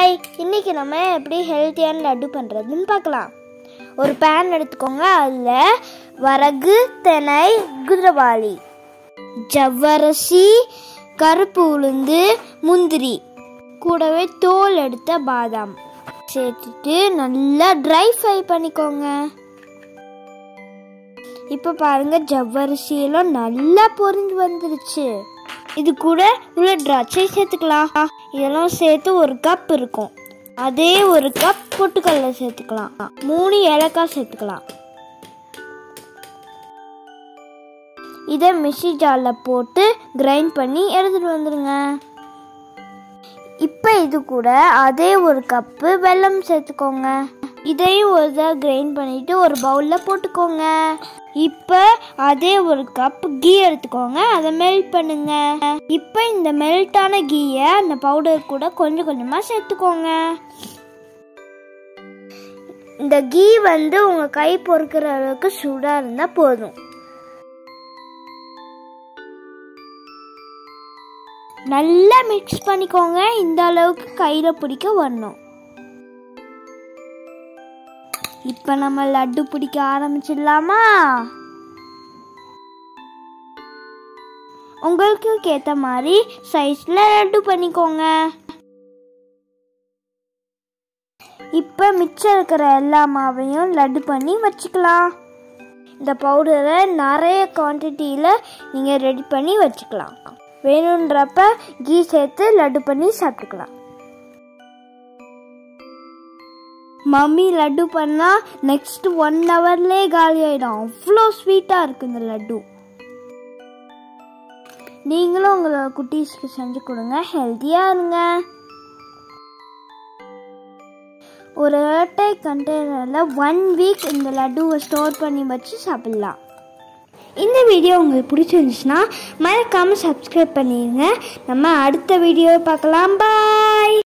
hi இன்னைக்கு நம்ம எப்படி ஹெல்த்தியான லட்டு பண்ணுறதுன்னு பார்க்கலாம் ஒரு பேன் எடுத்துக்கோங்க அதில் வரகு தினை குதிரவாளி ஜவ்வரிசி கருப்பு உளுந்து முந்திரி கூடவே தோல் எடுத்த பாதாம் சேர்த்துட்டு நல்லா ட்ரை ஃப்ரை பண்ணிக்கோங்க இப்போ பாருங்க ஜவ்வரிசியெல்லாம் நல்லா பொரிஞ்சு வந்துருச்சு இது கூட உள்ள திராட்சை சேர்த்துக்கலாம் இதெல்லாம் சேர்த்து ஒரு கப் இருக்கும் அதே ஒரு கப் பொட்டுக்கடலை சேர்த்துக்கலாம் மூணு ஏலக்காய் சேர்த்துக்கலாம் இதை மிக்ஸி ஜாரில் போட்டு கிரைண்ட் பண்ணி எடுத்துட்டு வந்துடுங்க இப்போ இது கூட அதே ஒரு கப்பு வெல்லம் சேர்த்துக்கோங்க இதையும் ஒரு தடவை கிரைண்ட் பண்ணிட்டு ஒரு பவுலில் போட்டுக்கோங்க இப்போ அதே ஒரு கப் கீ எடுத்துக்கோங்க அதை மெல்ட் பண்ணுங்க இப்போ இந்த மெல்ட்டான கீயை அந்த பவுடர் கூட கொஞ்சம் கொஞ்சமாக சேர்த்துக்கோங்க இந்த கீ வந்து உங்கள் கை பொறுக்கிற அளவுக்கு சூடாக இருந்தால் போதும் நல்லா மிக்ஸ் பண்ணிக்கோங்க இந்த அளவுக்கு கையில் பிடிக்க வரணும் இப்போ நம்ம லட்டு பிடிக்க ஆரம்பிச்சிடலாமா உங்களுக்கு ஏற்ற மாதிரி சைஸில் லட்டு பண்ணிக்கோங்க இப்போ மிச்சம் இருக்கிற எல்லா மாவையும் லட்டு பண்ணி வச்சுக்கலாம் இந்த பவுடரை நிறைய குவான்டிட்டியில் நீங்கள் ரெடி பண்ணி வச்சுக்கலாம் வேணுன்றப்ப கீ சேர்த்து லட்டு பண்ணி சாப்பிட்டுக்கலாம் மம்மி லட்டு பண்ணால் நெக்ஸ்ட் ஒன் ஹவர்லேயே காலி ஆகிடும் அவ்வளோ ஸ்வீட்டாக இருக்குது இந்த லட்டு நீங்களும் உங்களோட குட்டீஸ்க்கு செஞ்சு கொடுங்க ஹெல்த்தியாக இருங்க ஒரு ஏர்டை கண்டெய்னரில் ஒன் வீக் இந்த லட்டுவை ஸ்டோர் பண்ணி வச்சு சாப்பிட்லாம் இந்த வீடியோ உங்களுக்கு பிடிச்சிருந்துச்சுன்னா மறக்காமல் சப்ஸ்கிரைப் பண்ணிடுங்க நம்ம அடுத்த வீடியோவை பார்க்கலாம் பாய்